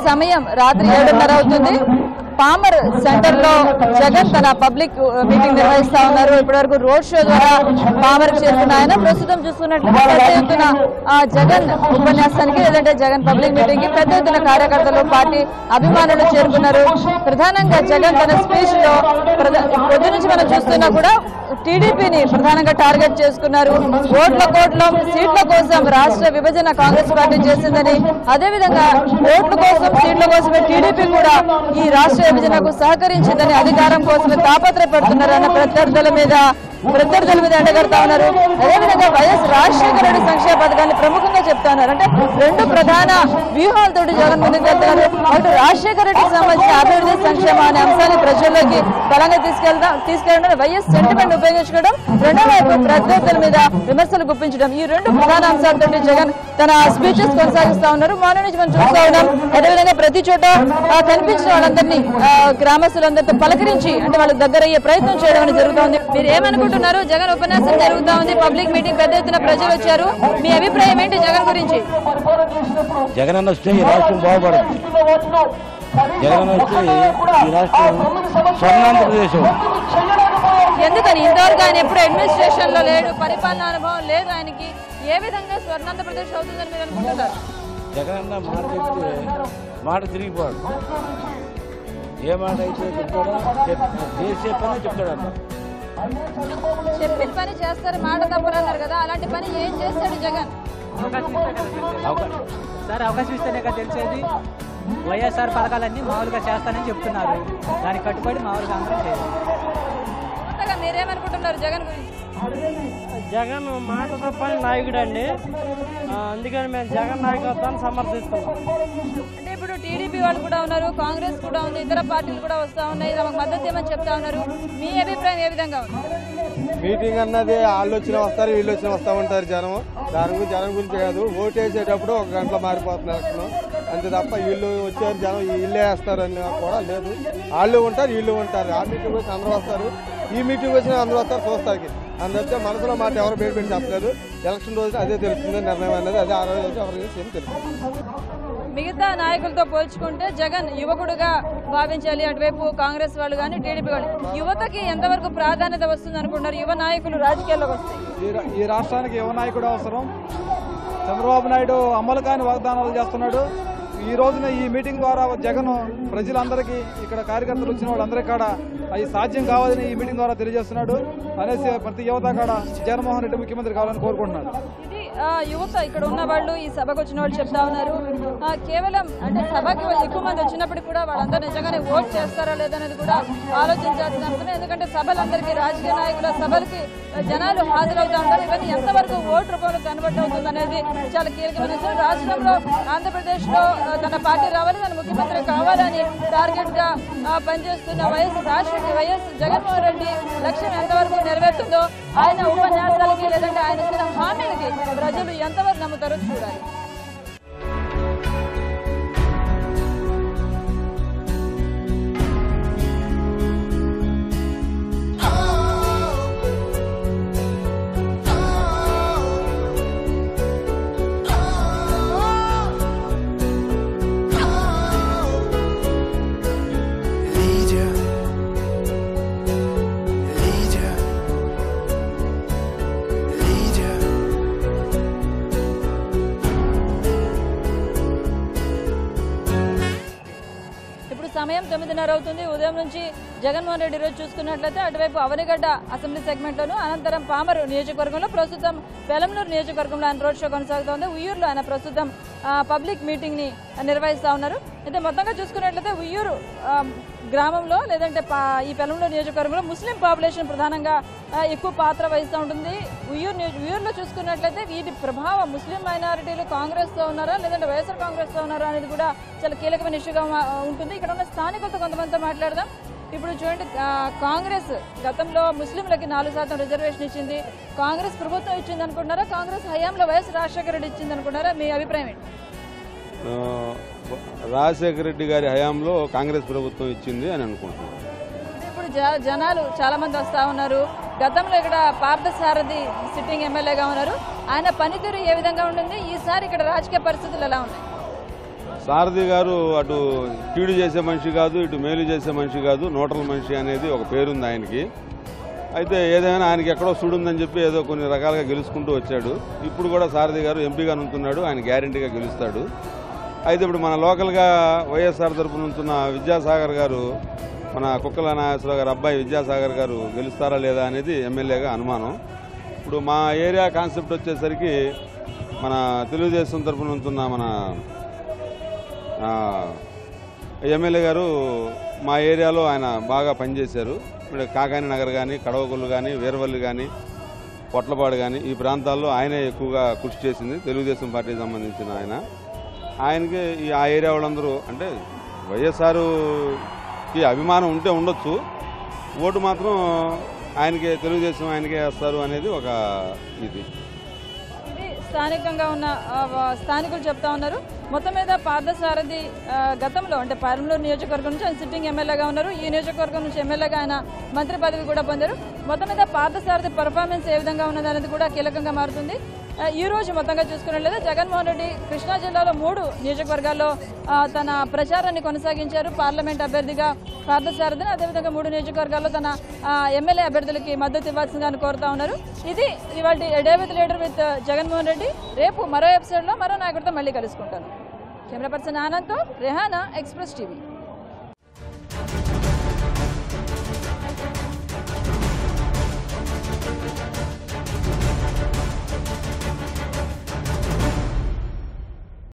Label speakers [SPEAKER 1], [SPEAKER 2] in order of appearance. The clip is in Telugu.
[SPEAKER 1] సమయం రాత్రి ఏడున్నర అవుతుంది పామర్ సెంటర్ లో జగన్ తన పబ్లిక్ మీటింగ్ నిర్వహిస్తా ఉన్నారు ఇప్పటివరకు రోడ్ షో ద్వారా పామర్ చేస్తున్న ఆయన ప్రస్తుతం చూసుకున్నట్లయితే పెద్ద ఎత్తున ఆ, జగన్ ఉపన్యాసానికి లేదంటే జగన్ పబ్లిక్ మీటింగ్ కి పెద్ద ఎత్తున కార్యకర్తలు పార్టీ అభిమానులు చేరుకున్నారు ప్రధానంగా జగన్ తన స్పీచ్ లో ప్రధా- పొద్దు నుంచి మనం చూస్తున్నా కూడా టీడీపీని ప్రధానంగా టార్గెట్ చేసుకున్నారు ఓట్ల కోట్ల సీట్ల కోసం రాష్ట్ర విభజన కాంగ్రెస్ పార్టీ చేసిందని అదేవిధంగా ఓట్ల కోసం సీట్ల కోసమే టీడీపీ కూడా ఈ రాష్ట్ర విభజనకు సహకరించిందని అధికారం కోసమే తాపత్రపడుతున్నారు అన్న ప్రత్యర్థుల మీద ప్రత్యర్థుల మీద ఎండగడతా ఉన్నారు అదేవిధంగా వైఎస్ రాజశేఖర రెడ్డి సంక్షేమ పథకాన్ని ప్రముఖంగా చెప్తా ఉన్నారు అంటే రెండు ప్రధాన వ్యూహాలతోటి జగన్ ముందుకు వెళ్తున్నారు అటు రాజశేఖర రెడ్డికి సంబంధించిన అభివృద్ధి సంక్షేమ అనే అంశాన్ని ప్రజల్లోకి బలంగా తీసుకెళ్దాం తీసుకెళ్ళడం వైఎస్ సెంటిమెంట్ ఉపయోగించుకోవడం రెండో వైపు ప్రత్యర్థుల మీద విమర్శలు గుప్పించడం ఈ రెండు ప్రధాన అంశాలతోటి జగన్ తన స్పీచెస్ కొనసాగిస్తా ఉన్నారు మార్నింగ్ నుంచి మనం చూస్తా ఉన్నాం అదేవిధంగా ప్రతి చోట ఆ, కనిపించిన వాళ్ళందరినీ ఆ, గ్రామస్తులందరితో పలకరించి అంటే వాళ్ళకి దగ్గర అయ్యే ప్రయత్నం చేయడం అనేది జరుగుతోంది మీరు ఏమనుకుంటున్నారు జగన్ ఉపన్యాసం జరుగుతా ఉంది పబ్లిక్ మీటింగ్ పెద్ద ఎత్తున ప్రజలు వచ్చారు మీ అభిప్రాయం ఏంటి జగన్ గురించి
[SPEAKER 2] జగన్ అన్న వస్తే ఈ రాష్ట్రం బాగుపడుతుంది జగన్ అన్న వస్తే ఈ రాష్ట్రం స్వర్ణాంధ్రప్రదేశ్
[SPEAKER 1] ఎందుకని ఇంతవరకు ఆయన ఎప్పుడు అడ్మినిస్ట్రేషన్ లో లేడు పరిపాలన అనుభవం లేదు ఆయనకి ఏ విధంగా స్వర్ణాంధ్రప్రదేశ్ అవుతుందని మీరు అనుకుంటున్నారు
[SPEAKER 2] జగన్ అన్న మాట చెప్తే మాట తిరిగిపోడు ఏ మాట అయితే చెప్తాడో చెప్- చేసే పనే చెప్తాడన్న
[SPEAKER 1] చెప్పిన పని చేస్తారు మాట తప్పరన్నారు కదా అలాంటి పని ఏం చేస్తాడు జగన్
[SPEAKER 2] అవకాశం
[SPEAKER 3] సార్ అవకాశం ఇస్తేనే కదా తెలిసేది వైఎస్ఆర్ పథకాలన్నీ మామూలుగా చేస్తానని చెప్తున్నారు దానికి కట్టుబడి మామూలుగా అందరం చేయాలి
[SPEAKER 1] కొత్తగా మీరేమనుకుంటున్నారు జగన్ గురించి
[SPEAKER 4] జగన్ మాట తప్పని నాయకుడు అండి అందుకని మేము జగన్ నాయకత్వాన్ని సమర్థిస్తున్నాం
[SPEAKER 1] అంటే ఇప్పుడు టీడీపీ వాళ్ళు కూడా ఉన్నారు కాంగ్రెస్ కూడా ఉంది ఇతర పార్టీలు కూడా వస్తా ఉన్నాయి తమకు మద్దతు ఏమని చెప్తా ఉన్నారు మీ అభిప్రాయం ఏ విధంగా ఉంది
[SPEAKER 5] మీటింగ్ అన్నది వాళ్ళు వచ్చిన వస్తారు వీళ్ళు వచ్చిన వస్తూ ఉంటారు జనం దాని గురించి జనం గురించి కాదు ఓటు వేసేటప్పుడు ఒక గంటలో మారిపోతున్నారు ఎలక్షన్ అంతే తప్ప వీళ్ళు వచ్చారు జనం వీళ్ళే వేస్తారు అని కూడా లేదు వాళ్ళు ఉంటారు వీళ్ళు ఉంటారు ఆ మీటింగ్ వచ్చి అందరూ వస్తారు ఈ మీటింగ్ వచ్చిన అందరూ వస్తారు చూస్తారు అందుకే మనసులో మాట ఎవరు పేరు పెట్టి చెప్పలేదు ఎలక్షన్ రోజున అదే తెలుస్తుంది నిర్ణయం అనేది అదే ఆ రోజు ఎవరికి ఏం తెలుస్తుంది
[SPEAKER 1] మిగతా నాయకులతో పోల్చుకుంటే జగన్ యువకుడుగా భావించాలి అటువైపు కాంగ్రెస్ వాళ్ళు కానీ టీడీపీ వాళ్ళు యువతకి ఎంతవరకు ప్రాధాన్యత వస్తుంది అనుకుంటున్నారు యువ నాయకులు రాజకీయాల్లోకి వస్తాయి
[SPEAKER 6] ఈ రా- ఈ రాష్ట్రానికి యువ నాయకుడు అవసరం చంద్రబాబు నాయుడు అమలు కాని వాగ్దానాలు చేస్తున్నాడు ఈ రోజున ఈ మీటింగ్ ద్వారా జగన్ ప్రజలందరికీ ఇక్కడ కార్యకర్తలు వచ్చిన వాళ్ళందరికీ కాడ అవి సాధ్యం కావాలని ఈ మీటింగ్ ద్వారా తెలియజేస్తున్నాడు అనేసి ప్రతి యువత కాడ జగన్మోహన్ రెడ్డి ముఖ్యమంత్రి కావాలని కోరుకుంటున్నాడు
[SPEAKER 1] ఇది ఆ, యువత ఇక్కడ ఉన్న వాళ్ళు ఈ సభకు వచ్చిన వాళ్ళు చెప్తా ఉన్నారు ఆ, కేవలం అంటే సభకి ఎక్కువ మంది వచ్చినప్పటికీ కూడా వాళ్ళందరూ నిజంగానే ఓట్ చేస్తారా లేదనేది కూడా ఆలోచించాల్సిన అవసరం ఎందుకంటే సభలందరికీ రాజకీయ నాయకుల సభలకి జనాలు హాజరవుతా ఉంటారు ఇవన్నీ ఎంతవరకు ఓటు రూపంలో కన్వర్ట్ అవుతుంది అనేది చాలా కీలకమైన విషయం రాష్ట్రంలో ఆంధ్రప్రదేశ్ లో ఆ, తన పార్టీ రావాలి తన ముఖ్యమంత్రి కావాలని టార్గెట్ గా ఆ, పనిచేస్తున్న వైఎస్ రాష్ట్రపతి వైఎస్ జగన్మోహన్ రెడ్డి లక్ష్యం ఎంతవరకు నెరవేరుతుందో ఆయన ఉపన్యాసాలకి లేదంటే ఆయన ఇచ్చిన హామీలకి ప్రజలు ఎంతవరకు నమ్ముతారో చూడాలి
[SPEAKER 7] Lydia, Lydia, Lydia.
[SPEAKER 1] ఇప్పుడు సమయం తొమ్మిదిన్నర అవుతుంది ఉదయం నుంచి జగన్మోహన్ రెడ్డి రోజు చూసుకున్నట్లయితే అటువైపు అవనిగడ్డ అసెంబ్లీ సెగ్మెంట్లోను అనంతరం పామరు నియోజకవర్గంలో ప్రస్తుతం పెలంనూరు నియోజకవర్గంలో ఆయన రోడ్ షో కొనసాగుతోంది ఉయ్యూరులో ఆయన ప్రస్తుతం ఆ, పబ్లిక్ మీటింగ్ ని నిర్వహిస్తా ఉన్నారు అయితే మొత్తంగా చూసుకున్నట్లయితే ఉయ్యూరు ఆ, గ్రామంలో లేదంటే పా- ఈ పెలంనూరు నియోజకవర్గంలో ముస్లిం పాపులేషన్ ప్రధానంగా ఆ, ఎక్కువ పాత్ర వహిస్తూ ఉంటుంది ఉయ్యూరు నియోజ- ఉయ్యూరులో చూసుకున్నట్లయితే వీటి ప్రభావం ముస్లిం మైనారిటీలు కాంగ్రెస్ తో ఉన్నారా లేదంటే వైఎస్ఆర్ కాంగ్రెస్ తో ఉన్నారా అనేది కూడా చాలా కీలకమైన ఇష్యూగా మా- ఉంటుంది ఇక్కడ ఉన్న స్థానికులతో కొంతమందితో మాట్లాడదాం ఇప్పుడు చూడండి ఆ, కాంగ్రెస్ గతంలో ముస్లింలకి నాలుగు శాతం రిజర్వేషన్ ఇచ్చింది కాంగ్రెస్ ప్రభుత్వం ఇచ్చింది అనుకుంటున్నారా కాంగ్రెస్ హయాంలో వైఎస్ రాజశేఖర రెడ్డి ఇచ్చింది అనుకుంటున్నారా మీ అభిప్రాయం ఏంటి
[SPEAKER 5] ఆ, రాజశేఖర రెడ్డి గారి హయాంలో కాంగ్రెస్ ప్రభుత్వం ఇచ్చింది అని అనుకుంటున్నాను
[SPEAKER 1] అంటే ఇప్పుడు జ- జనాలు చాలా మంది వస్తా ఉన్నారు గతంలో ఇక్కడ పార్థసారథి సిట్టింగ్ ఎమ్మెల్యేగా ఉన్నారు ఆయన పనితీరు ఏ విధంగా ఉంటుంది ఈసారి ఇక్కడ రాజకీయ పరిస్థితులు ఎలా ఉన్నాయి
[SPEAKER 8] సారథి గారు అటు కీడు చేసే మనిషి కాదు ఇటు మేలు చేసే మనిషి కాదు నోటల్ మనిషి అనేది ఒక పేరుంది ఆయనకి అయితే ఏదైనా ఆయనకి ఎక్కడో సుడుందని చెప్పి ఏదో కొన్ని రకాలుగా గెలుచుకుంటూ వచ్చాడు ఇప్పుడు కూడా సారథి గారు ఎంపీగా నుంచున్నాడు ఆయన గ్యారంటీగా గెలుస్తాడు అయితే ఇప్పుడు మన లోకల్గా వైఎస్ఆర్ తరపు నుంచున్న విద్యాసాగర్ గారు మన కుక్కల నాగేశ్వరరావు గారు అబ్బాయి విద్యాసాగర్ గారు గెలుస్తారా లేదా అనేది ఎమ్మెల్యేగా అనుమానం ఇప్పుడు మా ఏరియా కాన్సెప్ట్ వచ్చేసరికి మన తెలుగుదేశం తరపు నుంచున్న మన ఆ, ఎమ్మెల్యే గారు మా ఏరియాలో ఆయన బాగా పనిచేశారు ఇప్పుడు కాకాని నగర్ కానీ కడవకొల్లు కానీ వీరవల్లి కానీ పొట్లపాడు కానీ ఈ ప్రాంతాల్లో ఆయనే ఎక్కువగా కృషి చేసింది తెలుగుదేశం పార్టీకి సంబంధించిన ఆయన ఆయనకి ఈ ఆ ఏరియా వాళ్ళందరూ అంటే వైఎస్ఆర్కి అభిమానం ఉంటే ఉండొచ్చు ఓటు మాత్రం ఆయనకే తెలుగుదేశం ఆయనకే వేస్తారు అనేది ఒక ఇది
[SPEAKER 1] ఇది స్థానికంగా ఉన్న ఆ, వా- స్థానికులు చెప్తా ఉన్నారు మొత్తం మీద పార్థసారథి ఆ, గతంలో అంటే పరమలూరు నియోజకవర్గం నుంచి ఆయన సిట్టింగ్ ఎమ్మెల్యేగా ఉన్నారు ఈ నియోజకవర్గం నుంచి ఎమ్మెల్యేగా ఆయన మంత్రి పదవి కూడా పొందారు మొత్తం మీద పార్థసారథి పర్ఫార్మెన్స్ ఏ విధంగా ఉన్నది అనేది కూడా కీలకంగా మారుతుంది ఆ, ఈ రోజు మొత్తంగా చూసుకున్నట్లయితే జగన్మోహన్ రెడ్డి కృష్ణా జిల్లాలో మూడు నియోజకవర్గాల్లో ఆ, తన ప్రచారాన్ని కొనసాగించారు పార్లమెంట్ అభ్యర్థిగా పార్థసారథిని అదేవిధంగా మూడు నియోజకవర్గాల్లో తన ఆ, ఎమ్మెల్యే అభ్యర్థులకి మద్దతు ఇవ్వాల్సిందిగా ఆయన కోరుతా ఉన్నారు ఇది ఇవాళ day with leader with Jaganmohan Reddy రేపు మరో ఎపిసోడ్లో మరో నాయకుడితో మళ్ళీ కలుసుకుంటాను కెమెరా పర్సన్ ఆనంద్తో రెహానా ఎక్స్ప్రెస్ టీవీ